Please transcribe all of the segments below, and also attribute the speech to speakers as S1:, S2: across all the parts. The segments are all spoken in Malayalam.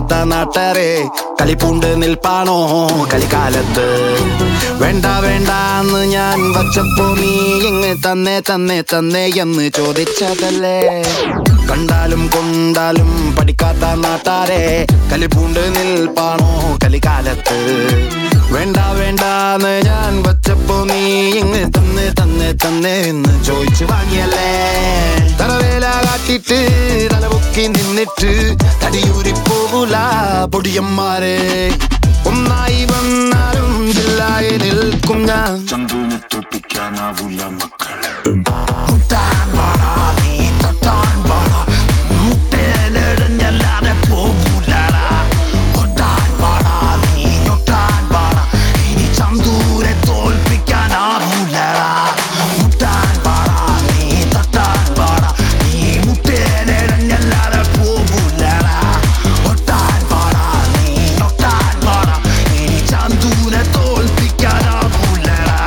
S1: പഠിക്കാത്ത നാട്ടാരെ കളിപ്പൂണ്ട് നിൽപ്പാണോ കളിക്കാലത്ത് വേണ്ട വേണ്ട എന്ന് ഞാൻ വച്ചപ്പോ നീ ഇങ്ങ് തന്നെ തന്നെ തന്നെ എന്ന് ചോദിച്ചതല്ലേ കണ്ടാലും കൊണ്ടാലും പഠിക്കാത്ത നാട്ടാരെ കളിപ്പൂണ്ട് നിൽപ്പാണോ കളിക്കാലത്ത് വേണ്ട വേണ്ട എന്ന് ഞാൻ വച്ചപ്പോ നീ ഇങ്ങ് തന്നെ തന്നെ തന്നെ എന്ന് ചോദിച്ചു വാങ്ങിയല്ലേ തലവേല കാട്ടിട്ട് തലപൊക്കി നിന്നിട്ട് തടിയൂരി പോകൂല പൊടിയന്മാരെ ഒന്നായി വന്നാലും ജില്ലായി നിൽക്കും ഞാൻ
S2: ചന്തുവിനെ തോൽപ്പിക്കാനാവൂല മക്കളെ
S1: മുട്ടാൻ പാടാ നീ തൊട്ടാൻ പാടാ മുട്ടയിലെറിഞ്ഞല്ലാതെ പോകൂലടാ ഒട്ടാൻ പാടാ നീ ഒട്ടാൻ പാടാ ഇനി ചന്തൂരെ തോൽപ്പിക്കാനാവൂലടാ മുട്ടാൻ പാടാ നീ തൊട്ടാൻ പാടാ നീ മുട്ടയിലെറിഞ്ഞല്ലാതെ പോകൂലടാ ഒട്ടാൻ പാടാ നീ ഒട്ടാൻ പാടാ ഇനി ചന്തൂരെ തോൽപ്പിക്കാനാവൂലടാ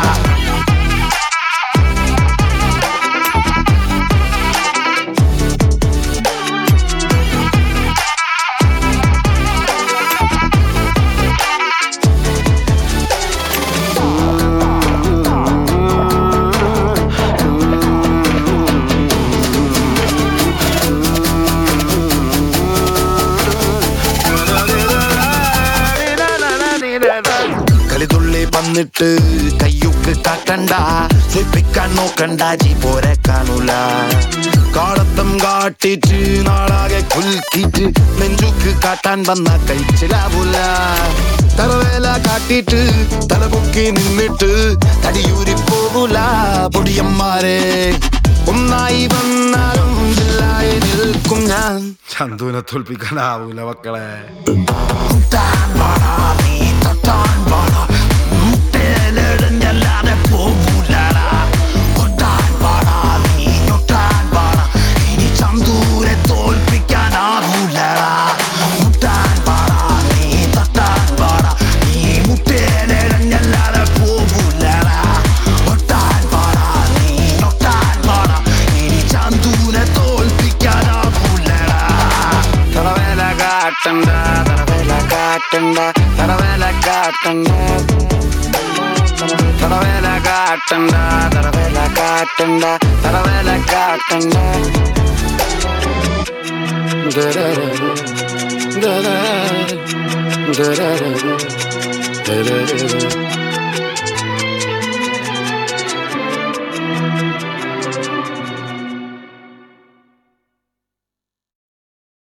S1: കളിതുള്ളി വന്നിട്ട് കയ്യുക്ക് കാട്ടണ്ട സ്വയിപ്പിക്കാൻ നോക്കണ്ട ജി പോരെ കാണൂല കാളത്തം കാട്ടിട്ട് നാളാകെ കുൽക്കിട്ട് നെഞ്ചുക്ക് കാട്ടാൻ വന്ന കഴിച്ചിലാവൂല തലവേല കാട്ടിട്ട് തലപൊക്കി നിന്നിട്ട് തടിയൂരി പോകൂല പൊടിയന്മാരെ ഒന്നായി വന്നാലും ജില്ലായി നിൽക്കും ഞാൻ ചന്തുവിനെ തോൽപ്പിക്കാനാവൂല മക്കളെ തൊട്ടാൻ പാടാ നീ തൊട്ടാൻ പാടാ മുട്ടയിലെറിഞ്ഞല്ലാതെ പോകൂലടാ ഒട്ടാൻ പാടാ നീ ഒട്ടാൻ പാടാ ഇനി ചന്തൂരെ തോൽപ്പിക്കാനാവൂലടാ മുട്ടാൻ പാടാ നീ തൊട്ടാൻ പാടാ നീ മുട്ടയിലെറിഞ്ഞല്ലാതെ പോകൂലടാ ഒട്ടാൻ പാടാ നീ ഒട്ടാൻ പാടാ ഇനി ചന്തൂരെ തോൽപ്പിക്കാനാവൂലടാ തറവേല കാട്ടണ്ട തറവേല കാട്ടണ്ട തറവേല കാട്ടണ്ട തറവേല കാട്ടണ്ട തറവേല കാട്ടണ്ട തറവേല കാട്ടണ്ട ദരര, ദരര, ദരര, ദരര.